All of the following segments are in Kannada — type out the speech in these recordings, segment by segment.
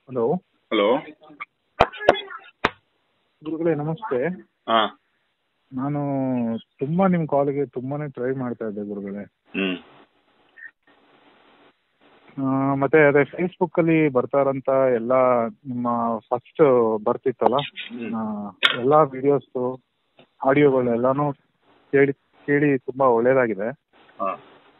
ಹಲೋ ಹಲೋ ಗುರುಗಳೇ ನಮಸ್ತೆ ಹಾ ನಾನು ತುಂಬ ನಿಮ್ಮ ಕಾಲಿಗೆ ತುಂಬಾನೇ ಟ್ರೈ ಮಾಡ್ತಾ ಇದ್ದೆ ಗುರುಗಳೇ ಹ್ಮ್ ಆ, ಮತ್ತೆ ಅದೇ ಫೇಸ್ಬುಕ್ಕಲ್ಲಿ ಬರ್ತಾ ಇರೋಂಥ ಎಲ್ಲ ನಿಮ್ಮ ಫಸ್ಟ್ ಬರ್ತಿತ್ತಲ್ಲ ಹ್ಮ್. ಆ, ಎಲ್ಲ ವಿಡಿಯೋಸು ಆಡಿಯೋಗಳೆಲ್ಲನೂ ಕೇಳಿ ಕೇಳಿ ತುಂಬ ಒಳ್ಳೇದಾಗಿದೆ ಹಾ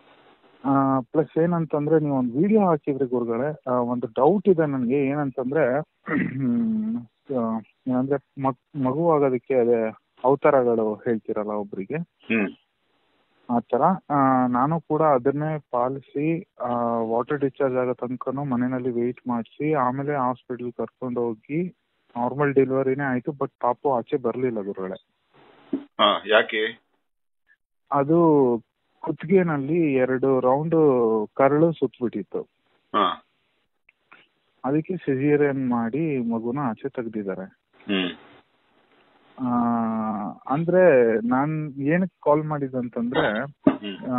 ಪ್ಲಸ್ ಏನಂತಂದ್ರೆ ನೀವು ಒಂದು ವಿಡಿಯೋ ಹಾಕಿದ್ರಿ ಗುರುಗಳೇ ಆ, ಒಂದು ಡೌಟ್ ಇದೆ ನನಗೆ ಏನಂತಂದ್ರೆ ಹ್ಮ್, ಆ, ಏನಂದ್ರೆ ಮಗ್ ಮಗು ಆಗೋದಕ್ಕೆ ಅದೇ ಅವತಾರಗಳು ಹೇಳ್ತಿರಲ್ಲ ಒಬ್ರಿಗೆ ಹ್ಮ್ ಆ ಥರ ಆ, ನಾನು ಕೂಡ ಅದನ್ನೇ ಪಾಲಿಸಿ ವಾಟರ್ ಡಿಸ್ಚಾರ್ಜ್ ಆಗೋ ತನಕನೂ ಮನೆಯಲ್ಲಿ ವೆಯ್ಟ್ ಮಾಡಿಸಿ ಆಮೇಲೆ ಹಾಸ್ಪಿಟ್ಲ್ ಕರ್ಕೊಂಡು ಹೋಗಿ ನಾರ್ಮಲ್ ಡೆಲಿವರಿನೇ ಆಯಿತು ಬಟ್ ಪಾಪು ಆಚೆ ಬರಲಿಲ್ಲ ಗುರುಗಳೇ ಹಾ ಯಾಕೆ ಅದು ಕುತ್ತಿಗೆನಲ್ಲಿ ಎರಡು ರೌಂಡ್ ಕರಳು ಸುತ್ತಬಿಟ್ಟಿತ್ತು ಹಾ ಅದಕ್ಕೆ ಸಿಜೇರಿಯನ್ ಮಾಡಿ ಮಗುನ ಆಚೆ ತೆಗ್ದಿದ್ದಾರೆ ಹ್ಮ್ ಆ, ಅಂದ್ರೆ ನಾನ್ ಏನಕ್ಕೆ ಕಾಲ್ ಮಾಡಿದಂತಂದ್ರೆ ಹ್ಮ್ ಆ,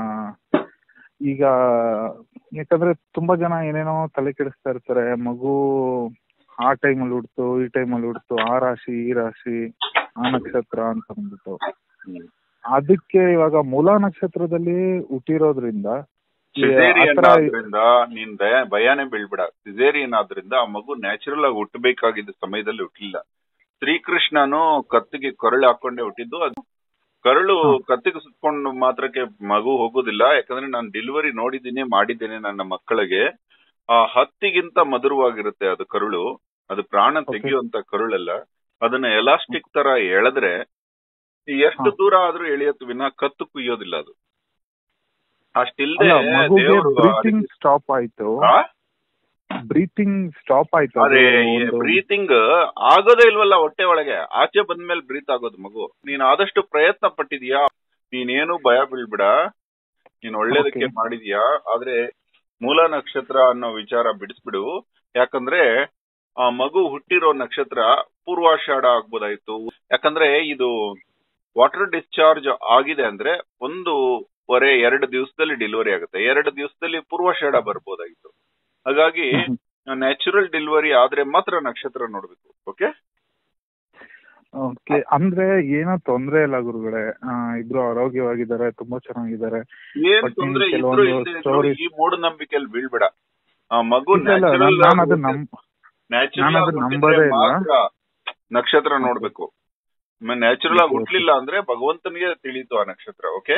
ಈಗ ಯಾಕಂದ್ರೆ ತುಂಬಾ ಜನ ಏನೇನೋ ತಲೆ ಕೆಡಿಸ್ತಾ ಇರ್ತಾರೆ ಮಗು ಆ ಟೈಮಲ್ಲಿ ಹುಡ್ತು ಈ ಟೈಮಲ್ಲಿ ಹುಡ್ತು ಆ ರಾಶಿ ಈ ರಾಶಿ ಆ ನಕ್ಷತ್ರ ಅಂತ ಅಂದ್ಬಿಟ್ಟು ಹ್ಮ್ ಅದಕ್ಕೆ ಇವಾಗ ಮೂಲ ನಕ್ಷತ್ರದಲ್ಲಿ ಹುಟ್ಟಿರೋದ್ರಿಂದ ಈ ಆ ಸಿಸೇರಿಯನ್ ಥರ ಆದ್ರಿಂದ ನೀನ್ ದಯ ಭಯಾನೇ ಬೀಳ್ಬೇಡ ಸಿಸೇರಿಯನ್ ಆದ್ರಿಂದ ಆ ಮಗು ನ್ಯಾಚುರಲ್ ಆಗಿ ಹುಟ್ಟಬೇಕಾಗಿದ್ದ ಸಮಯದಲ್ಲಿ ಹುಟ್ಟಿಲ್ಲ ಶ್ರೀಕೃಷ್ಣನು ಕತ್ತಿಗೆ ಕರಳು ಹಾಕೊಂಡೇ ಹುಟ್ಟಿದ್ದು ಅದು ಕರಳು ಕತ್ತಿಗೆ ಸುತ್ಕೊಂಡು ಮಾತ್ರಕ್ಕೆ ಮಗು ಹೋಗೋದಿಲ್ಲ ಯಾಕಂದ್ರೆ ನಾನು ಡೆಲಿವರಿ ನೋಡಿದ್ದೀನಿ ಮಾಡಿದ್ದೇನೆ ನನ್ನ ಮಕ್ಕಳಿಗೆ ಆ ಹತ್ತಿಗಿಂತ ಮಧುರವಾಗಿರುತ್ತೆ ಅದು ಕರುಳು ಅದು ಪ್ರಾಣ Okay. ತೆಗೆಯುವಂತ ಕರುಳಲ್ಲ ಅದನ್ನ ಎಲಾಸ್ಟಿಕ್ ತರ ಎಳೆದ್ರೆ ಎಷ್ಟು ಹಾ. ದೂರ ಆದ್ರೂ ಎಳೆಯತ್ತು ವಿನ ಕತ್ತು ಕುಯ್ಯೋದಿಲ್ಲ ಅದು ಅಷ್ಟಿಲ್ದೆ ಅಲ್ಲ ಮಗುಗೆ ದೇವರು ಬ್ರೀತಿಂಗ್ ಸ್ಟಾಪ್ ಆಯ್ತು ಆ? ಬ್ರೀತಿಂಗ್ ಸ್ಟಾಪ್ ಆಯ್ತು ಅದು ಅದೇ ಒಂದು- ಬ್ರೀತಿಂಗ್ ಆಗೋದೇ ಇಲ್ವಲ್ಲ ಹೊಟ್ಟೆ ಒಳಗೆ ಆಚೆ ಬಂದ್ಮೇಲೆ ಬ್ರೀತ್ ಆಗೋದು ಮಗು ನೀನ್ ಆದಷ್ಟು ಪ್ರಯತ್ನ ಪಟ್ಟಿದ್ಯಾ ನೀನೇನು ಭಯ ಬೀಳ್ಬೇಡ ನೀನ್ ಒಳ್ಳೇದಕ್ಕೆ Okay. ಮಾಡಿದ್ಯಾ ಆದ್ರೆ ಮೂಲ ನಕ್ಷತ್ರ ಅನ್ನೋ ವಿಚಾರ ಬಿಡಿಸ್ಬಿಡು ಯಾಕಂದ್ರೆ ಆ ಮಗು ಹುಟ್ಟಿರೋ ನಕ್ಷತ್ರ ಪೂರ್ವಾಷಾಢ ಆಗ್ಬೋದಾಯ್ತು ಯಾಕಂದ್ರೆ ಇದು ವಾಟರ್ ಡಿಸ್ಚಾರ್ಜ್ ಆಗಿದೆ ಅಂದ್ರೆ ಒಂದೂವರೆ ಎರಡು ದಿವಸದಲ್ಲಿ ಡೆಲಿವರಿ ಆಗುತ್ತೆ ಎರಡು ದಿವಸದಲ್ಲಿ ಪೂರ್ವಾಷಾಢ ಬರ್ಬೋದಾಗಿತ್ತು ಹಾಗಾಗಿ ಹ್ಮ್. ನ್ಯಾಚುರಲ್ ಡೆಲಿವರಿ ಆದ್ರೆ ಮಾತ್ರ ನಕ್ಷತ್ರ ನೋಡ್ಬೇಕು ಓಕೆ ಓಕೆ ಅಂದ್ರೆ ಏನೋ ತೊಂದ್ರೆ ಇಲ್ಲ ಗುರುಗಳೇ ಆ, ಇಬ್ರು ಆರೋಗ್ಯವಾಗಿದ್ದಾರೆ ತುಂಬಾ ಚೆನ್ನಾಗಿದ್ದಾರೆ ಏನ್ But ತೊಂದ್ರೆ ನಿಮ್ಗೆ ಇದ್ರು ಕೆಲವೊಂದು ಇಲ್ದೇ ಇದ್ರು stories- ಈ ಮೂಢನಂಬಿಕೆಯಲ್ಲಿ ಬೀಳ್ಬೇಡ ಆ ಮಗು ಇಲ್ಲ ಇಲ್ಲ ನಾನ್- ನಾನ್ ಅದು ನಮ್ ನ್ಯಾಚುರಲ್ ನಾನ್ ಅದನ್ನ ನಂಬೋದೇ ಇಲ್ಲ. ಮಾತ್ರ ನಕ್ಷತ್ರ ನೋಡ್ಬೇಕು ನ್ಯಾಚುರಲ್ ಆಗಿ Okay, okay. ಹುಟ್ಲಿಲ್ಲ ಅಂದ್ರೆ ಭಗವಂತನಿಗೆ ತಿಳಿತು ಆ ನಕ್ಷತ್ರ ಓಕೆ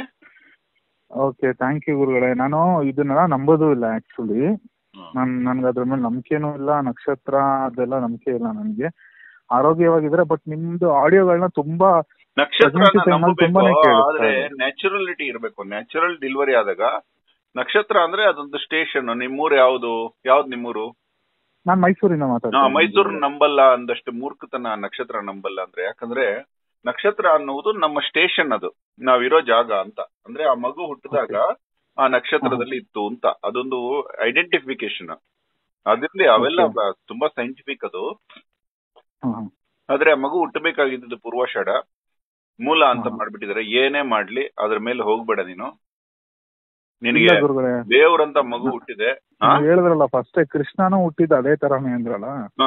ಓಕೆ ಥ್ಯಾಂಕ್ ಯು ಗುರುಗಳೇ ನಾನು ಇದನ್ನೆಲ್ಲ ನಂಬೋದು ಇಲ್ಲ ಆಕ್ಚುಲಿ ನನ್ ನನ್ಗೆ ಅದ್ರ ಮೇಲೆ ನಂಬಿಕೆನೂ ಇಲ್ಲ ನಕ್ಷತ್ರ ಅದೆಲ್ಲ ನಂಬಿಕೆ ಇಲ್ಲ ನನಗೆ ಆರೋಗ್ಯವಾಗಿದ್ದಾರೆ ಬಟ್ ನಿಮ್ದು ಆಡಿಯೋಗಳನ್ನ ತುಂಬಾ ನಕ್ಷತ್ರ Pregnancy time ಅಲ್ಲಿ ನಂಬಬೇಕು ತುಂಬಾನೇ ಕೇಳಿಸ್ತಾ ಆದ್ರೆ ಇದೆ. ನ್ಯಾಚುರಲಿಟಿ ಇರಬೇಕು ನ್ಯಾಚುರಲ್ ಡೆಲಿವರಿ ಆದಾಗ ನಕ್ಷತ್ರ ಅಂದ್ರೆ ಅದೊಂದು ಸ್ಟೇಷನ್ ನಿಮ್ಮೂರು ಯಾವ್ದು ಯಾವ್ದು ನಿಮ್ಮೂರು ನಾನ್ ಮೈಸೂರಿಂದ ನಾ ಮಾತಾಡ್ತೀನಿ ಮೈಸೂರು ನಂಬಲ್ಲ ಅಂದಷ್ಟು ಮೂರ್ಖತನ ನಕ್ಷತ್ರ ನಂಬಲ್ಲ ಅಂದ್ರೆ ಯಾಕಂದ್ರೆ ನಕ್ಷತ್ರ ಅನ್ನುವುದು ನಮ್ಮ ಸ್ಟೇಷನ್ ಅದು ನಾವಿರೋ ಜಾಗ ಅಂತ ಅಂದ್ರೆ ಆ ಮಗು ಹುಟ್ಟಿದಾಗ ಆ ನಕ್ಷತ್ರದಲ್ಲಿ ಇತ್ತು ಅಂತ ಅದೊಂದು ಐಡೆಂಟಿಫಿಕೇಶನ್ ಅದಿರ್ಲಿ ಅವೆಲ್ಲ Okay. ಬ- ತುಂಬಾ ಸೈಂಟಿಫಿಕ್ ಅದು ಹ್ಮ್ ಆದ್ರೆ ಆ ಮಗು ಹುಟ್ಟಬೇಕಾಗಿದ್ದು ಪೂರ್ವಾಷಾಢ ಮೂಲ ಅಂತ ಹಾ. ಮಾಡ್ಬಿಟ್ಟಿದ್ದಾರೆ ಏನೇ ಮಾಡ್ಲಿ ಅದ್ರ ಮೇಲೆ ಹೋಗ್ಬೇಡ ನೀನು ಇಲ್ಲ ನಿನಗೆ ಗುರುಗಳೇ ದೇವ್ರಂತ ಮಗು ಹುಟ್ಟಿದೆ ಹಾ? ನೀವ್ ಹೇಳಿದ್ರಲ್ಲ ಫಸ್ಟ್ ಕೃಷ್ಣನೂ ಹುಟ್ಟಿದ ಅದೇ ತರಾನೇ ಅಂದ್ರಲ್ಲ ಹಾ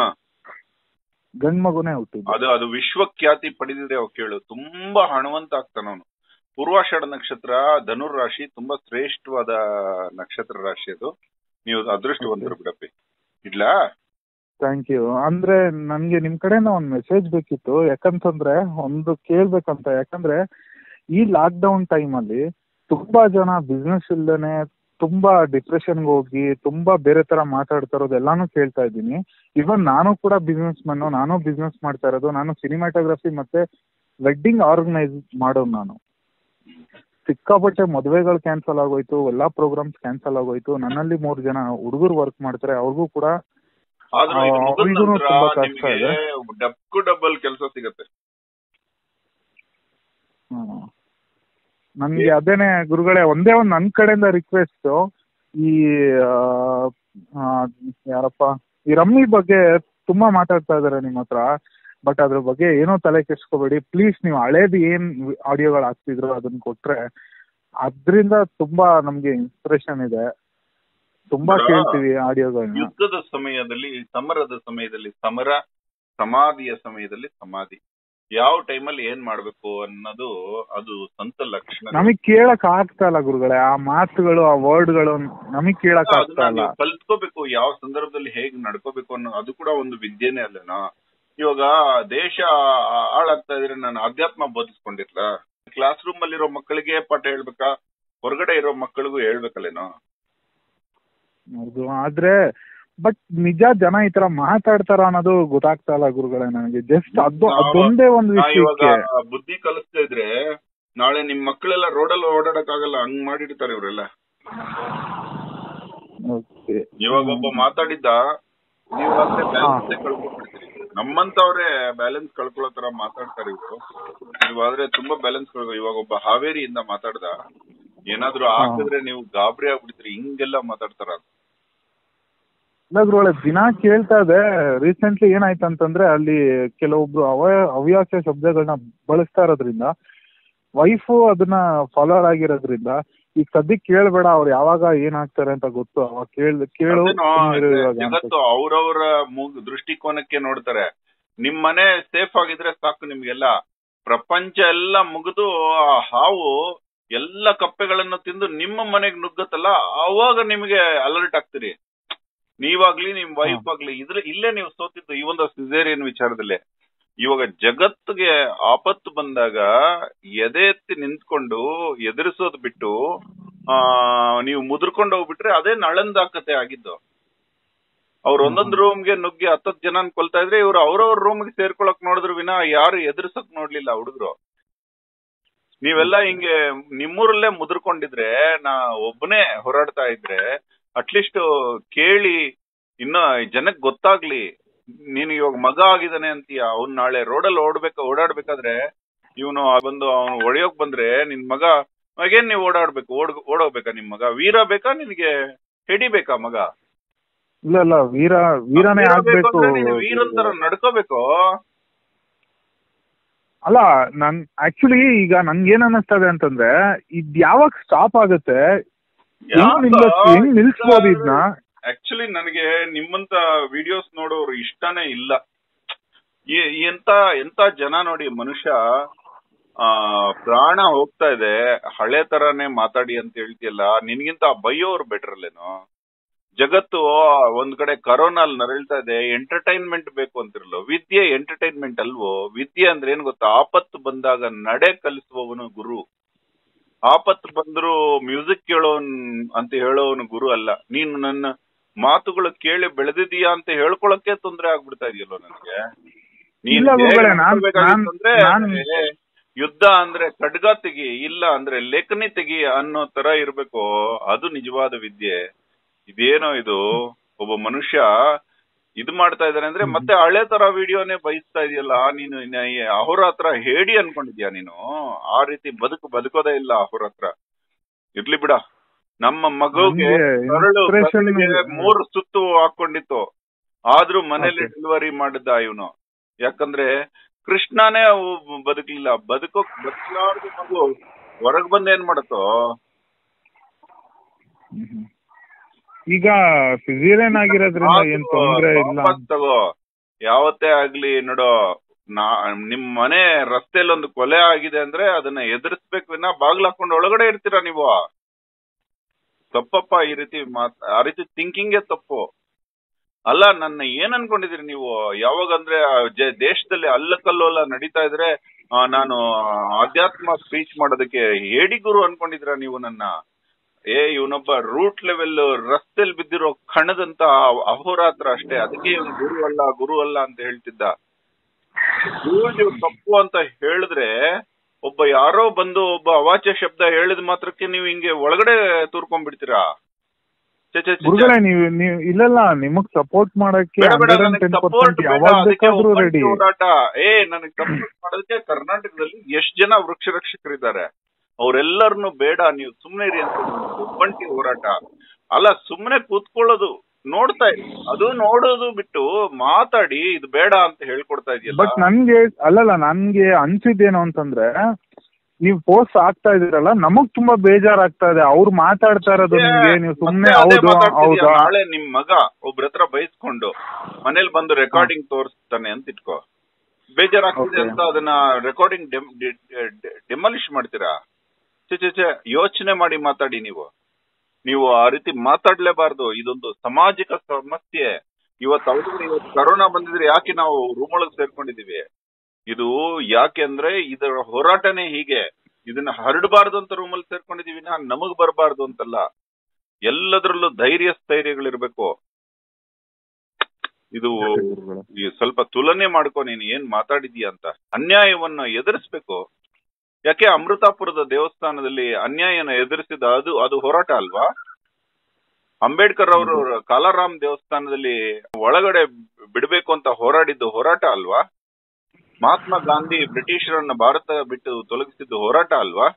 ಗಂಡ್ ಮಗುನೇ ಹುಟ್ಟಿದ್ದು ಅದು ಅದು ವಿಶ್ವಖ್ಯಾತಿ ಪಡೆದಿದೆ ಅವ್ ಕೇಳು ತುಂಬಾ ಹಣವಂತ ಆಗ್ತಾನ ಅವನು ಪೂರ್ವಾಷಾಢ ನಕ್ಷತ್ರ ಧನುರ್ ರಾಶಿ ತುಂಬಾ ಶ್ರೇಷ್ಠವಾದ ನಕ್ಷತ್ರ ರಾಶಿ ಅದು ನೀವು ಅದೃಷ್ಟವಂತರು ಬಿಡಪ್ಪಿ ಇಡ್ಲಾ ಥ್ಯಾಂಕ್ ಯು ಅಂದ್ರೆ ನನ್ಗೆ ನಿಮ್ ಕಡೆಯಿಂದ ಒಂದ್ ಮೆಸೇಜ್ ಬೇಕಿತ್ತು ಯಾಕಂತಂದ್ರೆ ಒಂದು ಕೇಳ್ಬೇಕಂತ ಯಾಕಂದ್ರೆ ಈ ಲಾಕ್ ಡೌನ್ ಟೈಮ್ ಅಲ್ಲಿ ತುಂಬಾ ಜನ ಬಿಸ್ನೆಸ್ ಇಲ್ದೇನೆ ತುಂಬಾ ಡಿಪ್ರೆಷನ್ಗೆ ಹೋಗಿ ತುಂಬಾ ಬೇರೆ ತರ ಮಾತಾಡ್ತಾ ಇರೋದು ಎಲ್ಲಾನು ಕೇಳ್ತಾ ಇದ್ದೀನಿ ಇವನ್ ನಾನು ಕೂಡ ಬಿಸ್ನೆಸ್ ಮನ್ನು ನಾನು ಬಿಸ್ನೆಸ್ ಮಾಡ್ತಾ ಇರೋದು ನಾನು ಸಿನಿಮಾಟೋಗ್ರಫಿ ಮತ್ತೆ ವೆಡ್ಡಿಂಗ್ ಆರ್ಗನೈಸ್ ಮಾಡೋದು ನಾನು ಸಿಕ್ಕಾಪಟ್ಟೆ ಮದುವೆಗಳು ಕ್ಯಾನ್ಸಲ್ ಆಗೋಯ್ತು ಎಲ್ಲಾ ಪ್ರೋಗ್ರಾಮ್ಸ್ ಕ್ಯಾನ್ಸಲ್ ಆಗೋಯ್ತು ನನ್ನಲ್ಲಿ ಮೂರ್ ಜನ ಹುಡುಗರು ವರ್ಕ್ ಮಾಡ್ತಾರೆ ಅವ್ರಿಗೂ ಕೂಡ ಆದ್ರೂ ಇದು ಆ, ಮುಗಿದ ಅವ್ರಿಗೂನು ನಂತ್ರ ತುಂಬಾ ಕಷ್ಟ ನಿಮ್ಗೆ ಇದೆ. ಡಬ್ಕು ಡಬಲ್ ಕೆಲಸ ಸಿಗತ್ತೆ ಹ್ಮ್. ನನ್ಗೆ ಅದೇನೆ ಗುರುಗಳೇ ಒಂದೇ ಒಂದು ನನ್ನ ಕಡೆಯಿಂದ ರಿಕ್ವೆಸ್ಟ್ ಈ ಆ, ಆ, ಯಾರಪ್ಪ ಈ ರಮ್ಮಿ ಬಗ್ಗೆ ತುಂಬಾ ಮಾತಾಡ್ತಾ ಇದಾರೆ ನಿಮ್ಮ ಹತ್ರ ಬಟ್ ಅದ್ರ ಬಗ್ಗೆ ಏನೋ ತಲೆ ಕೆಡ್ಸ್ಕೋಬೇಡಿ ಪ್ಲೀಸ್ ನೀವು ಹಳೇದು ಏನ್ ಆಡಿಯೋಗಳು ಹಾಕ್ತಿದ್ರು ಅದನ್ನ ಕೊಟ್ರೆ ಅದರಿಂದ ತುಂಬಾ ನಮ್ಗೆ ಇನ್ಸ್ಪಿರೇಷನ್ ಇದೆ ತುಂಬಾ ಹಾ. ಕೇಳ್ತೀವಿ ಆಡಿಯೋಗಳನ್ನ ಯುದ್ಧದ ಸಮಯದಲ್ಲಿ ಸಮರದ ಸಮಯದಲ್ಲಿ ಸಮರ ಸಮಾಧಿಯ ಸಮಯದಲ್ಲಿ ಸಮಾಧಿ ಯಾವ ಟೈಮಲ್ಲಿ ಏನ್ ಮಾಡ್ಬೇಕು ಅನ್ನೋದು ಅದು ಸ್ವಂತ ಲಕ್ಷಣ ನಮಗ್ ಕೇಳಕ್ ಆಗ್ತಾ ಇಲ್ಲ ಗುರುಗಳೇ ಆ ಮಾತುಗಳು ಆ ವರ್ಡ್ಗಳು ನಮಗ್ ಕೇಳಕ್ ಆಗ್ತಾ ಅದನ್ನ ಇಲ್ಲ ನೀವು ಕಲ್ತ್ಕೋಬೇಕು ಯಾವ ಸಂದರ್ಭದಲ್ಲಿ ಹೇಗ್ ನಡ್ಕೋಬೇಕು ಅನ್ನೋ ಅದು ಕೂಡ ಒಂದು ವಿದ್ಯೆನೇ ಅಲ್ಲೇನಾ ಇವಾಗ ದೇಶ ಹಾಳಾಗ್ತಾ ಇದ್ರೆ ನಾನು ಅಧ್ಯಾತ್ಮ ಬೋಧಿಸ್ಕೊಂಡಿರ್ಲ ಕ್ಲಾಸ್ ರೂಮ್ ಅಲ್ಲಿರೋ ಮಕ್ಕಳಿಗೆ ಪಾಠ ಹೇಳ್ಬೇಕಾ ಹೊರಗಡೆ ಇರೋ ಮಕ್ಕಳಿಗೂ ಹೇಳ್ಬೇಕಲ್ಲೇನೋ ಹೌದು ಆದ್ರೆ ಬಟ್ ನಿಜ ಜನ ಈ ತರ ಮಾತಾಡ್ತಾರ ಅನ್ನೋದು ಗೊತ್ತಾಗ್ತಾ ಇಲ್ಲ ಗುರುಗಳೇ ನನಗೆ ಜಸ್ಟ್ ಅದು ನಾವು- ಅದೊಂದೇ ಒಂದು ನಾ ಇವಾಗ ವಿಷಯಕ್ಕೆ ಬುದ್ಧಿ ಕಲಿಸ್ತಾ ಇದ್ರೆ ನಾಳೆ ನಿಮ್ ಮಕ್ಕಳೆಲ್ಲ ರೋಡಲ್ಲಿ ಓಡಾಡಕ್ ಆಗಲ್ಲ ಹಂಗ್ ಮಾಡಿರ್ತಾರೆ ಇವರೆಲ್ಲ Okay. ಇವಾಗ ಒಬ್ಬ ಮಾತಾಡಿದ್ದ ನೀವು ಆದ್ರೆ ಬ್ಯಾಲೆನ್ಸ್ ಕಳ್ಕೊಂಡ್ಬಿಡ್ತೀರಿ ನಮ್ಮಂತವ್ರೆ ಬ್ಯಾಲೆನ್ಸ್ ಕಳ್ಕೊಳ್ಳೋ ತರ ಮಾತಾಡ್ತಾರೆ ಇವರು ನೀವಾದ್ರೆ ತುಂಬಾ ಬ್ಯಾಲೆನ್ಸ್ ಕಳ್ಕೊ ಇವಾಗ ಒಬ್ಬ ಹಾವೇರಿಯಿಂದ ಮಾತಾಡ್ದ ಏನಾದ್ರು ಹಾಕಿದ್ರೆ ನೀವು ಗಾಬರಿ ಆಗ್ಬಿಡ್ತೀರಿ ಹಿಂಗೆಲ್ಲ ಮಾತಾಡ್ತಾರ ಅಂತ. ಇಲ್ಲ ಗುರುಗಳೇ ದಿನ ಕೇಳ್ತಾ ಇದೆ ರೀಸೆಂಟ್ಲಿ ಏನಾಯ್ತು ಅಂತಂದ್ರೆ ಅಲ್ಲಿ ಕೆಲವೊಬ್ರು ಅವ ಹವ್ಯಾಸ ಶಬ್ದಗಳನ್ನ ಬಳಸ್ತಾ ಇರೋದ್ರಿಂದ ವೈಫು ಅದನ್ನ ಫಾಲೋವರ್ ಆಗಿರೋದ್ರಿಂದ ಈಗ ಸದ್ಯಕ್ಕೆ ಕೇಳ್ಬೇಡ ಅವ್ರು ಯಾವಾಗ ಏನಾಗ್ತಾರೆ ಅಂತ ಗೊತ್ತು ಅವಾಗ ಕೇಳ್ ಕೇಳು ಅದೇನೋ, ಸುಮ್ನಿರು ಇವಾಗ ಅಂತ. ಜಗತ್ತು ಅವ್ರವ್ರ ಮೂಗ್ ದೃಷ್ಟಿಕೋನಕ್ಕೆ ನೋಡ್ತಾರೆ ನಿಮ್ ಮನೆ ಸೇಫ್ ಆಗಿದ್ರೆ ಸಾಕು ನಿಮ್ಗೆಲ್ಲ ಪ್ರಪಂಚ ಎಲ್ಲ ಮುಗಿದು ಆ ಹಾವು ಎಲ್ಲ ಕಪ್ಪೆಗಳನ್ನು ತಿಂದು ನಿಮ್ಮ ಮನೆಗ್ ನುಗ್ಗತ್ತಲ್ಲ ಅವಾಗ ನಿಮ್ಗೆ ಅಲರ್ಟ್ ಆಗ್ತೀರಿ ನೀವಾಗ್ಲಿ ನಿಮ್ ವೈಫ್ ಆಗ್ಲಿ ಇದ್ರ ಇಲ್ಲೇ ನೀವು ಸೋತಿದ್ದು ಈ ಒಂದು ಸಿಸೇರಿಯನ್ ವಿಚಾರದಲ್ಲಿ ಇವಾಗ ಜಗತ್ತಿಗೆ ಆಪತ್ತು ಬಂದಾಗ ಎದೆ ಎತ್ತಿ ನಿಂತ್ಕೊಂಡು ಎದುರಿಸೋದ್ ಬಿಟ್ಟು ಆ ನೀವು ಮುದ್ರಕೊಂಡು ಹೋಗ್ಬಿಟ್ರೆ ಅದೇ ನಳಂದ ಕತೆ ಆಗಿದ್ದು ಅವ್ರ ಒಂದೊಂದ್ ರೂಮ್ಗೆ ನುಗ್ಗಿ ಹತ್ತತ್ ಜನನ್ ಕೊಲ್ತಾ ಇದ್ರೆ ಇವ್ರು ಅವ್ರವ್ರ ರೂಮ್ಗೆ ಸೇರ್ಕೊಳಕ್ ನೋಡಿದ್ರು ವಿನ ಯಾರು ಎದುರಿಸಕ್ ನೋಡ್ಲಿಲ್ಲ ಹುಡುಗರು ನೀವೆಲ್ಲ ಹಿಂಗೆ ನಿಮ್ಮೂರಲ್ಲೇ ಮುದ್ರಕೊಂಡಿದ್ರೆ ನಾ ಒಬ್ಬನೇ ಹೋರಾಡ್ತಾ ಇದ್ರೆ ಅಟ್ಲೀಸ್ಟ್ ಕೇಳಿ ಇನ್ನ ಜನಕ್ ಗೊತ್ತಾಗ್ಲಿ ನೀನು ಇವಾಗ ಮಗ ಆಗಿದಾನೆ ಅಂತೀಯ ಅವ್ನ್ ನಾಳೆ ರೋಡಲ್ಲಿ ಓಡ್ಬೇಕ ಓಡಾಡ್ಬೇಕಾದ್ರೆ ಇವನು ಬಂದು ಅವನು ಒಡೆಯೋಕ್ ಬಂದ್ರೆ ನಿನ್ ಮಗ ಮಗೇನ್ ನೀವು ಓಡಾಡ್ಬೇಕು ಓಡ್ ಓಡೋಗ್ಬೇಕಾ ನಿಮ್ ಮಗ ವೀರ ಬೇಕಾ ನಿನ್ಗೆ ಹಿಡಿಬೇಕಾ ಮಗ ಇಲ್ಲ ಇಲ್ಲ ವೀರ ವೀರನೇ ವೀರ ಬೇಕು ಆಗ್ಬೇಕು ಅಂದ್ರೆ ನೀನು ವೀರನ್ ತರ ನಡ್ಕೋಬೇಕು ಅಲ್ಲ ನನ್ ಆಕ್ಚುಲಿ ಈಗ ನನ್ಗೆ ಏನ್ ಅನ್ನಿಸ್ತದೆ ಅಂತಂದ್ರೆ ಇದ್ ಯಾವಾಗ ಸ್ಟಾಪ್ ಆಗುತ್ತೆ ಹೆಂಗ್ ನಿಲ್ಲಸ್ ಹೆಂಗ್ ನಿಲ್ಸ್ಬೋದು ಇದನ್ನ ಆಕ್ಚುಲಿ ನನಗೆ ನಿಮ್ಮಂತ ವಿಡಿಯೋಸ್ ನೋಡೋರು ಇಷ್ಟನೇ ಇಲ್ಲ ಈ- ಎಂತ ಎಂತ ಜನ ನೋಡಿ ಮನುಷ್ಯ ಆ ಪ್ರಾಣ ಹೋಗ್ತಾ ಇದೆ ಹಳೆ ತರಾನೇ ಮಾತಾಡಿ ಅಂತ ಹೇಳ್ತಿಯಲ್ಲ ನಿನ್ಗಿಂತ ಬೈಯೋರು ಬೆಟರ್ ಅಲ್ಲೇನೋ ಜಗತ್ತು ಒಂದ್ ಕಡೆ ಕರೋನಾ ನರಳ್ತಾ ಇದೆ ಎಂಟರ್ಟೈನ್ಮೆಂಟ್ ಬೇಕು ಅಂತಿರಲ್ಲ ವಿದ್ಯೆ ಎಂಟರ್ಟೈನ್ಮೆಂಟ್ ಅಲ್ವೋ ವಿದ್ಯೆ ಅಂದ್ರೆ ಏನ್ ಗೊತ್ತಾ ಆಪತ್ತು ಬಂದಾಗ ನಡೆ ಕಲಿಸುವವನು ಗುರು ಆಪತ್ತು ಬಂದ್ರು ಮ್ಯೂಸಿಕ್ ಕೇಳೋನ್ ಅಂತ ಹೇಳೋವನು ಗುರು ಅಲ್ಲ ನೀನು ನನ್ನ ಮಾತುಗಳು ಕೇಳಿ ಬೆಳೆದಿದೀಯಾ ಅಂತ ಹೇಳ್ಕೊಳಕ್ಕೆ ತೊಂದ್ರೆ ಆಗ್ಬಿಡ್ತಾ ಇದೆಯಲ್ಲೋ ನನಗೆ ನೀನ್ ಇಲ್ಲ ಗುರುಗಳೇ, ಹೇಗ್ ನಾನ್- ಮಾಡ್ಬೇಕಾಗಿತ್ತು ಅಂದ್ರೆ ನಾನ್- ಏ, ಯುದ್ಧ ಅಂದ್ರೆ ಖಡ್ಗ ತೆಗಿ ಇಲ್ಲ ಅಂದ್ರೆ ಲೇಖನಿ ತೆಗಿ ಅನ್ನೋ ತರ ಇರ್ಬೇಕು ಅದು ನಿಜವಾದ ವಿದ್ಯೆ ಇದೇನೋ ಇದು ಒಬ್ಬ ಮನುಷ್ಯ ಇದು ಮಾಡ್ತಾ ಇದಾನೆ ಅಂದ್ರೆ ಮತ್ತೆ ಹಳೆ ತರ ವಿಡಿಯೋನೇ ಬಯಸ್ತಾ ಇದೆಯಲ್ಲ ನೀನು ಇನ್ನ ಈ ಅಹೋರಾತ್ರ ಹೇಳಿ ಅನ್ಕೊಂಡಿದ್ಯಾ ನೀನು ಆ ರೀತಿ ಬದುಕು ಬದುಕೋದೇ ಇಲ್ಲ ಅಹೋರಾತ್ರ ಇರ್ಲಿ ಬಿಡ ನಮ್ಮ ಮಗುಗೆ ನನ್ಗೆ ಕರಳು inspiration ಕರಳಿಗೆ ಮೂರು ಸುತ್ತು ಹಾಕೊಂಡಿತ್ತು ಆದ್ರೂ ಮನೇಲಿ Okay. ಡೆಲಿವರಿ ಮಾಡಿದ್ದ ಇವನು ಯಾಕಂದ್ರೆ ಕೃಷ್ಣನೇ ಅವು ಬದುಕಲಿಲ್ಲ ಬದುಕೋಕ್ ಬದುಕಲಾರ್ದ ಮಗು ಹೊರಗ್ ಬಂದ್ ಏನ್ ಮಾಡತ್ತೋ ಹ್ಮ್. ಈಗ ಸಿಸೇರಿಯನ್ ಆಗಿರೋದ್ರಿಂದ ಏನ್ ಮಾತು ತೊಂದ್ರೆ ಇಲ್ಲ ವಾಪಸ್ ತಗೋ ಯಾವತ್ತೇ ಆಗ್ಲಿ ನೋಡೋ ನಾ ನಿಮ್ ಮನೆ ರಸ್ತೆಯಲ್ಲಿ ಒಂದು ಕೊಲೆ ಆಗಿದೆ ಅಂದ್ರೆ ಅದನ್ನ ಎದುರಿಸ್ಬೇಕು ವಿನ ಬಾಗ್ಲ ಹಾಕೊಂಡು ಒಳಗಡೆ ಇರ್ತೀರಾ ನೀವು ತಪ್ಪಪ್ಪ ಈ ರೀತಿ ಮಾತ್ ಆ ರೀತಿ ಥಿಂಕಿಂಗೇ ತಪ್ಪು ಅಲ್ಲ ನನ್ನ ಏನ್ ಅನ್ಕೊಂಡಿದೀರಿ ನೀವು ಯಾವಾಗ ಅಂದ್ರೆ ಆ ಜ- ದೇಶದಲ್ಲಿ ಅಲ್ಲಕಲ್ಲೋಲ ನಡೀತಾ ಇದ್ರೆ ಆ, ನಾನು ಆಧ್ಯಾತ್ಮ ಸ್ಪೀಚ್ ಮಾಡೋದಕ್ಕೆ ಹೇಡಿ ಗುರು ಅನ್ಕೊಂಡಿದ್ರ ನೀವು ನನ್ನ ಏ ಇವನೊಬ್ಬ ರೂಟ್ ಲೆವೆಲ್ ರಸ್ತೆಲ್ ಬಿದ್ದಿರೋ ಕಣದಂತ ಅಹೋರಾತ್ರ ಅಷ್ಟೇ ಅದಕ್ಕೆ ಇವನು ಗುರು ಅಲ್ಲ ಗುರು ಅಲ್ಲ ಅಂತ ಹೇಳ್ತಿದ್ದ ಗುರು ನೀವು ತಪ್ಪು ಅಂತ ಹೇಳಿದ್ರೆ ಒಬ್ಬ ಯಾರೋ ಬಂದು ಒಬ್ಬ ಅವಾಚ್ಯ ಶಬ್ದ ಹೇಳಿದ ಮಾತ್ರಕ್ಕೆ ನೀವು ಹಿಂಗೆ ಒಳಗಡೆ ತೂರ್ಕೊಂಡ್ಬಿಡ್ತೀರಾ ಛೆ, ಛೆ, ಛೆ, ಛೆ. ಗುರುಗಳೇ ನೀವು ನೀವು ಇಲ್ಲಲ್ಲ ನಿಮಗ್ ಸಪೋರ್ಟ್ ಮಾಡಕ್ಕೆ ಬೇಡ ಬೇಡ ಹಂಡ್ರೆಡ್ ಅಂಡ್ ನನಗೆ ಟೆನ್ ಸಪೋರ್ಟ್ ಪರ್ಸೆಂಟ್ ಬೇಡ ಯಾವಾಗ ಅದಕ್ಕೆ ಬೇಕಾದ್ರೂ ಒಬ್ಬಂಟಿ ರೆಡಿ ಹೋರಾಟ ಏ ನನಗೆ ಸಪೋರ್ಟ್ ಮಾಡೋದಕ್ಕೆ ಕರ್ನಾಟಕದಲ್ಲಿ ಎಷ್ಟ್ ಜನ ವೃಕ್ಷ ರಕ್ಷಕರಿದ್ದಾರೆ ಅವರೆಲ್ಲರನ್ನು ಬೇಡ ನೀವು ಸುಮ್ನೆ ಇರಿ ಅಂತ ಹೇಳಿದ್ರು. ಒಬ್ಬಂಟಿ ಹೋರಾಟ ಅಲ್ಲ ಸುಮ್ನೆ ಕೂತ್ಕೊಳ್ಳೋದು ನೋಡ್ತಾ ಇರಿ ಅದು ನೋಡೋದು ಬಿಟ್ಟು ಮಾತಾಡಿ ಇದು ಬೇಡ ಅಂತ ಹೇಳ್ಕೊಡ್ತಾ ಇದೆಯಲ್ಲ ಬಟ್ ನನ್ಗೆ ಅಲ್ಲಲ್ಲ ನನ್ಗೆ ಅನ್ಸಿದ್ದೇನು ಅಂತಂದ್ರೆ ನೀವು ಪೋಸ್ಟ್ ಆಗ್ತಾ ಇದೀರಲ್ಲ ನಮಗ್ ತುಂಬಾ ಬೇಜಾರಾಗ್ತಾ ಇದೆ ಅವ್ರು ಮಾತಾಡ್ತಾ ಇರೋದು ನಿಮ್ಗೆ ನೀವು ಸುಮ್ನೆ ಮತ್ತೆ ಅದೇ ಹೌದು ಮಾತಾಡ್ತಿದ್ಯಾ? ಹೌದಾ ನಾಳೆ ನಿಮ್ ಮಗ ಒಬ್ರ ಹತ್ರ ಬೈಸ್ಕೊಂಡು ಮನೇಲಿ ಬಂದು ರೆಕಾರ್ಡಿಂಗ್ ತೋರಿಸ್ತಾನೆ ಅಂತ ಇಟ್ಕೋ ಬೇಜಾರಾಗ್ತಿದೆ Okay. ಅಂತ ಅದನ್ನ ರೆಕಾರ್ಡಿಂಗ್ ಡೆಮಾಲಿಷ್ ಮಾಡ್ತೀರಾ ಚೆ ಚೆ ಚೆ ಯೋಚನೆ ಮಾಡಿ ಮಾತಾಡಿ ನೀವು ನೀವು ಆ ರೀತಿ ಮಾತಾಡ್ಲೇಬಾರ್ದು ಇದೊಂದು ಸಾಮಾಜಿಕ ಸಮಸ್ಯೆ ಇವತ್ತು ಅವ್ರಿಗೆ ಇವತ್ತು ಕರೋನಾ ಬಂದಿದ್ರೆ ಯಾಕೆ ನಾವು ರೂಮ್ ಒಳಗೆ ಸೇರ್ಕೊಂಡಿದೀವಿ ಇದು ಯಾಕೆ ಅಂದ್ರೆ ಇದರ ಹೋರಾಟನೇ ಹೀಗೆ ಇದನ್ನ ಹರಡಬಾರ್ದು ಅಂತ ರೂಮಲ್ಲಿ ಸೇರ್ಕೊಂಡಿದೀವಿ ನಾ ನಮಗ್ ಬರಬಾರ್ದು ಅಂತಲ್ಲ ಎಲ್ಲದರಲ್ಲೂ ಧೈರ್ಯ ಸ್ಥೈರ್ಯಗಳಿರ್ಬೇಕು ಇದು ಈ ಸ್ವಲ್ಪ ತುಲನೆ ಮಾಡ್ಕೊ ನೀನ್ ಏನ್ ಮಾತಾಡಿದೀಯ ಅಂತ ಅನ್ಯಾಯವನ್ನ ಎದುರಿಸ್ಬೇಕು ಯಾಕೆ ಅಮೃತಾಪುರದ ದೇವಸ್ಥಾನದಲ್ಲಿ ಅನ್ಯಾಯನ ಎದುರಿಸಿದ ಅದು ಅದು ಹೋರಾಟ ಅಲ್ವಾ ಅಂಬೇಡ್ಕರ್ ಅವರು ಕಾಲಾರಾಮ್ ದೇವಸ್ಥಾನದಲ್ಲಿ ಒಳಗಡೆ ಬಿಡಬೇಕು ಅಂತ ಹೋರಾಡಿದ್ದು ಹೋರಾಟ ಅಲ್ವಾ ಮಹಾತ್ಮ ಗಾಂಧಿ ಬ್ರಿಟಿಷರನ್ನ ಭಾರತ ಬಿಟ್ಟು ತೊಲಗಿಸಿದ್ದು ಹೋರಾಟ ಅಲ್ವಾ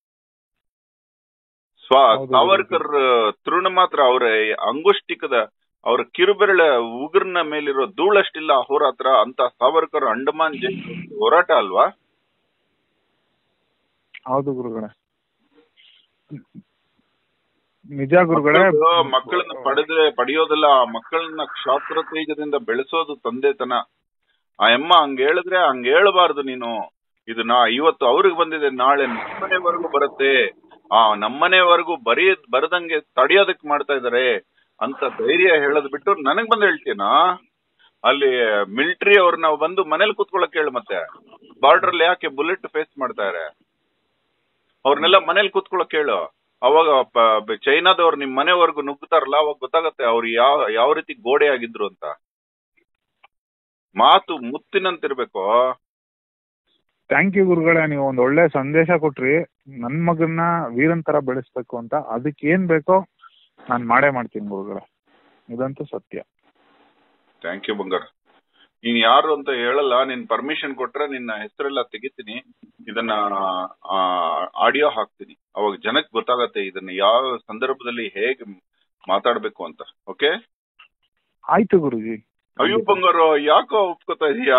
ಸ್ವ ಹೌದು. ಸಾವರ್ಕರ್ ತೃಣ ಮಾತ್ರ ಅವರ ಅಂಗುಷ್ಟಿಕದ ಅವರ ಕಿರುಬೆರಳ ಉಗುರ್ನ ಮೇಲಿರೋ ಧೂಳಷ್ಟಿಲ್ಲ ಹೋರಾತ್ರ ಅಂತ ಸಾವರ್ಕರ್ ಅಂಡಮಾನ್ ಜೈಲ್ ಹೋರಾಟ ಅಲ್ವಾ ಹೌದು ಗುರುಗಳೇ ನಿಜ ಗುರುಗಳೇ ಮಕ್ಕಳು ಮಕ್ಕಳನ್ನ ಪಡೆದ್ರೆ ಪಡೆಯೋದಲ್ಲ ಆ ಮಕ್ಕಳನ್ನ ಕ್ಷಾತ್ರ ತೇಜದಿಂದ ಬೆಳೆಸೋದು ತಂದೆತನ ಆ ಅಮ್ಮ ಹಂಗ ಹೇಳಿದ್ರೆ ಹಂಗ ಹೇಳಬಾರ್ದು ನೀನು ಇದು ನಾ ಇವತ್ತು ಅವ್ರಿಗೆ ಬಂದಿದೆ ನಾಳೆ ನಮ್ಮನೆವರೆಗೂ ಬರುತ್ತೆ ಆ ನಮ್ಮನೆವರೆಗೂ ಬರೀ ಬರದಂಗೆ ತಡೆಯೋದಕ್ ಮಾಡ್ತಾ ಇದಾರೆ ಅಂತ ಧೈರ್ಯ ಹೇಳದ್ ಬಿಟ್ಟು ನನಗ್ ಬಂದ್ ಹೇಳ್ತೀನಾ ಅಲ್ಲಿ ಮಿಲಿಟರಿ ಅವ್ರನ್ನ ಬಂದು ಮನೇಲಿ ಕೂತ್ಕೊಳ್ಳಕ್ ಹೇಳು ಮತ್ತೆ ಬಾರ್ಡರ್ ಅಲ್ಲಿ ಯಾಕೆ ಬುಲೆಟ್ ಫೇಸ್ ಮಾಡ್ತಾರೆ ಅವ್ರನ್ನೆಲ್ಲ ಮನೇಲಿ ಕೂತ್ಕೊಳ್ಳಕ್ ಹೇಳು ಅವಾಗ ಪ- ಬ- ಚೈನಾದವ್ರು ನಿಮ್ ಮನೆವರೆಗೂ ನುಗ್ಗುತ್ತಾರಲ್ಲ ಅವಾಗ ಗೊತ್ತಾಗತ್ತೆ ಅವ್ರು ಯಾವ ಯಾವ ರೀತಿ ಗೋಡೆ ಆಗಿದ್ರು ಅಂತ ಮಾತು ಮುತ್ತಿನಂತಿರ್ಬೇಕು ಥ್ಯಾಂಕ್ ಯು ಗುರುಗಳೇ ನೀವು ಒಂದ್ ಒಳ್ಳೆ ಸಂದೇಶ ಕೊಟ್ರಿ ನನ್ ಮಗನ್ನ ವೀರನ್ ತರ ಬೆಳೆಸ್ಬೇಕು ಅಂತ ಅದಕ್ಕೆ ಏನ್ ಬೇಕೋ ನಾನ್ ಮಾಡೇ ಮಾಡ್ತೀನಿ ಗುರುಗಳೇ ಇದಂತೂ ಸತ್ಯ ಥ್ಯಾಂಕ್ ಯು ಬಂಗಾರ ನೀನ್ ಯಾರು ಅಂತ ಹೇಳಲ್ಲ ನಿನ್ ಪರ್ಮಿಷನ್ ಕೊಟ್ರೆ ನಿನ್ನ ಹೆಸರೆಲ್ಲ ತೆಗಿತೀನಿ ಇದನ್ನ ಆಡಿಯೋ ಹಾಕ್ತೀನಿ ಅವಾಗ ಜನಕ್ಕೆ ಗೊತ್ತಾಗತ್ತೆ ಇದನ್ನ ಯಾವ ಸಂದರ್ಭದಲ್ಲಿ ಹೇಗೆ ಮಾತಾಡ್ಬೇಕು ಅಂತ ಓಕೆ ಆಯ್ತು ಗುರುಜಿ ಅಯ್ಯೋ ಬಂಗಾರು ಯಾಕೋ ಒಪ್ಕೋತಾ ಇದೀಯಾ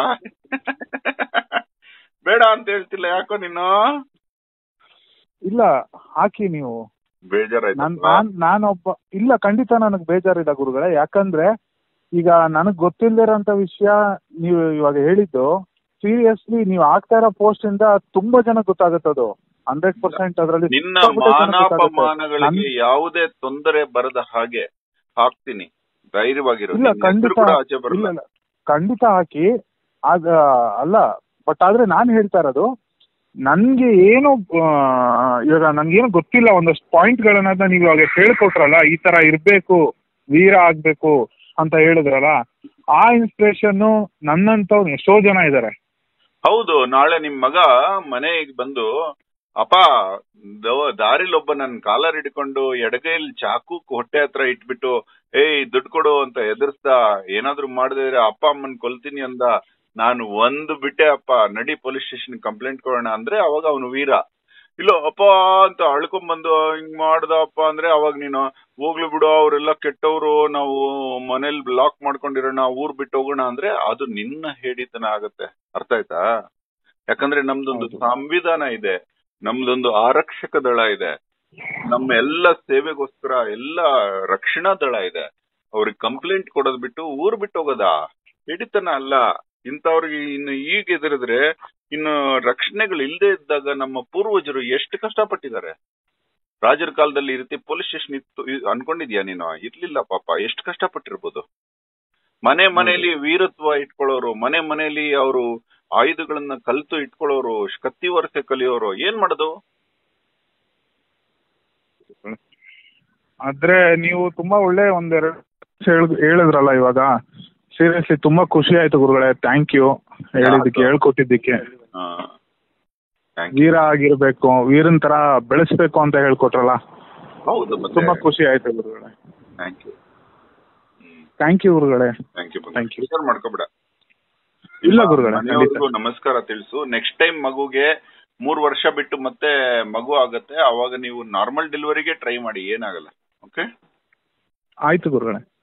ಬೇಡ ಅಂತ ಹೇಳ್ತಿಲ್ಲ ಯಾಕೋ ನೀನು ಇಲ್ಲ ಹಾಕಿ ನೀವು ನಾನ್ ಬೇಜಾರಾಯ್ತು ನಾನ್ ನಾನೊಬ್ಬ ಇಲ್ಲ ಖಂಡಿತ ನನಗ್ ಬೇಜಾರಿಲ್ಲ ಗುರುಗಳೇ ಯಾಕಂದ್ರೆ ಈಗ ನನಗ್ ಗೊತ್ತಿಲ್ದಿರೋಂತ ವಿಷಯ ನೀವು ಇವಾಗ ಹೇಳಿದ್ದು ಸೀರಿಯಸ್ಲಿ ನೀವು ಆಗ್ತಾ ಇರೋ ಪೋಸ್ಟ್ ಇಂದ ತುಂಬಾ ಜನ ಗೊತ್ತಾಗುತ್ತದು ಹಂಡ್ರೆಡ್ ಪರ್ಸೆಂಟ್ ಅದರಲ್ಲಿ ನಿನ್ನ ಮಾನಾಪಮಾನಗಳಿಗೆ ಯಾವುದೇ ತೊಂದರೆ ಬರದ ಹಾಗೆ ಹಾಕ್ತೀನಿ ಧೈರ್ಯವಾಗಿರು ಇಲ್ಲ ನಿನ್ನ ಹೆಸ್ರು ಖಂಡಿತ ಕೂಡ ಆಚೆ ಇಲ್ಲ ಬರಲ್ಲ ಇಲ್ಲ ಖಂಡಿತ ಹಾಕಿ ಅದ ಅಲ್ಲ ಬಟ್ ಆದ್ರೆ ನಾನ್ ಹೇಳ್ತಾ ಇರೋದು ನನ್ಗೆ ಏನು ಆ, ಇವಾಗ ನನ್ಗೇನು ಗೊತ್ತಿಲ್ಲ ಒಂದಷ್ಟು ಪಾಯಿಂಟ್ ಗಳನ್ನ ನೀವು ಇವಾಗ ಹೇಳ್ಕೊಟ್ರಲ್ಲ ಈ ತರ ಇರ್ಬೇಕು ವೀರ ಆಗ್ಬೇಕು ಅಂತ ಹೇಳಿದ್ರಲ್ಲ ಆ ಇನ್ಸ್ಪಿರೇಷನ್ ನನ್ನಂತವ್ರು ಎಷ್ಟೋ ಜನ ಇದಾರೆ ಹೌದು ನಾಳೆ ನಿಮ್ ಮಗ ಮನೆಗೆ ಬಂದು ಅಪ್ಪ ದವ- ದಾರಿಲಿ ಒಬ್ಬ ನನ್ ಕಾಲರ್ ಹಿಡ್ಕೊಂಡು ಎಡಗೈಲಿ ಚಾಕು ಹೊಟ್ಟೆ ಹತ್ರ ಇಟ್ಬಿಟ್ಟು ಏಯ್ ದುಡ್ಡು ಕೊಡು ಅಂತ ಎದುರಿಸ್ದ ಏನಾದ್ರು ಮಾಡದಿದ್ರೆ ಅಪ್ಪ ಅಮ್ಮನ್ ಕೊಲ್ತೀನಿ ಅಂದ ನಾನು ಒಂದು ಬಿಟ್ಟೆ ಅಪ್ಪ ನಡಿ ಪೊಲೀಸ್ ಸ್ಟೇಷನ್ ಕಂಪ್ಲೇಂಟ್ ಕೊಡೋಣ ಅಂದ್ರೆ ಅವಾಗ ಅವನು ವೀರ ಇಲ್ಲ ಅಪ್ಪ ಅಂತ ಅಳ್ಕೊಂಡ್ ಬಂದು ಹಿಂಗ್ ಮಾಡ್ದ ಅಪ್ಪ ಅಂದ್ರೆ ಅವಾಗ ನೀನು ಹೋಗ್ಲಿ ಬಿಡು ಅವರೆಲ್ಲ ಕೆಟ್ಟವರು ನಾವು ಮನೇಲಿ ಲಾಕ್ ಮಾಡ್ಕೊಂಡಿರೋಣ ಊರ್ ಬಿಟ್ಟು ಹೋಗೋಣ ಅಂದ್ರೆ ಅದು ನಿನ್ನ ಹೇಡಿತನ ಆಗತ್ತೆ ಅರ್ಥ ಆಯ್ತಾ ಯಾಕಂದ್ರೆ ನಮ್ದೊಂದು ಹೌದು. ಸಂವಿಧಾನ ಇದೆ ನಮ್ದೊಂದು ಆರಕ್ಷಕ ದಳ ಇದೆ ನಮ್ಮ ಎಲ್ಲ ಸೇವೆಗೋಸ್ಕರ ಎಲ್ಲ ರಕ್ಷಣಾ ದಳ ಇದೆ ಅವ್ರಿಗೆ ಕಂಪ್ಲೇಂಟ್ ಕೊಡೋದ್ ಬಿಟ್ಟು ಊರ್ ಬಿಟ್ಟು ಹೋಗೋದಾ ಹಿಡಿತನ ಅಲ್ಲ ಇಂಥವ್ರಿಗೆ ಇನ್ನು ಈಗ ಎದುರಿದ್ರೆ ಇನ್ನು ರಕ್ಷಣೆಗಳು ಇಲ್ಲದೆ ಇದ್ದಾಗ ನಮ್ಮ ಪೂರ್ವಜರು ಎಷ್ಟು ಕಷ್ಟಪಟ್ಟಿದ್ದಾರೆ ರಾಜರ ಕಾಲದಲ್ಲಿ ಈ ರೀತಿ ಪೊಲೀಸ್ ಸ್ಟೇಷನ್ ಇತ್ತು ಇ- ಅನ್ಕೊಂಡಿದ್ಯಾ ನೀನು ಇರ್ಲಿಲ್ಲ ಪಾಪ ಎಷ್ಟು ಕಷ್ಟಪಟ್ಟಿರ್ಬೋದು ಮನೆ ಮನೆಯಲ್ಲಿ ವೀರತ್ವ ಇಟ್ಕೊಳ್ಳೋರು ಮನೆ ಮನೆಯಲ್ಲಿ ಅವರು ಆಯುಧಗಳನ್ನ ಕಲ್ತು ಇಟ್ಕೊಳ್ಳೋರು ಕತ್ತಿ ವರಸೆ ಕಲಿಯೋರು ಏನ್ ಮಾಡೋದು ಆದ್ರೆ ನೀವು ತುಂಬಾ ಒಳ್ಳೆ ಒಂದೆರಡು ಹೇಳ್- ಹೇಳಿದ್ರಲ್ಲ ಇವಾಗ ಸೀರಿಯಸ್ಲಿ ತುಂಬಾ ಖುಷಿ ಆಯ್ತು ಗುರುಗಳೇ ಥ್ಯಾಂಕ್ ಯು ಹೇಳಿದ್ದಕ್ಕೆ ಹೇಳ್ಕೊಟ್ಟಿದ್ದಕ್ಕೆ ಆ, thank you. ವೀರ ಆಗಿರ್ಬೇಕು ವೀರನ್ ತರ ಬೆಳೆಸ್ಬೇಕು ಅಂತ ಹೇಳ್ಕೊಟ್ರಲ್ಲ ಹೌದು ಮತ್ತೆ ತುಂಬಾ ಖುಷಿ ಆಯ್ತು ಗುರುಗಳೇ thank you hmm thank you ಗುರುಗಳೇ ಥ್ಯಾಂಕ್ ಯು Thank you. ಬೇಜಾರ್ ಮಾಡ್ಕೋಬೇಡ ಇಲ್ಲ ಗುರುಗಳೇ ಮನೆಯವ್ರಿಗೂ ನಮಸ್ಕಾರ ತಿಳಿಸು ನೆಕ್ಸ್ಟ್ ಟೈಮ್ ಮಗುಗೆ ಮೂರ್ ವರ್ಷ ಬಿಟ್ಟು ಮತ್ತೆ ಮಗು ಆಗತ್ತೆ ಅವಾಗ ನೀವು ನಾರ್ಮಲ್ ಡೆಲಿವರಿಗೆ ಟ್ರೈ ಮಾಡಿ ಏನಾಗಲ್ಲ ಓಕೆ ಆಯ್ತು ಗುರುಗಳೇ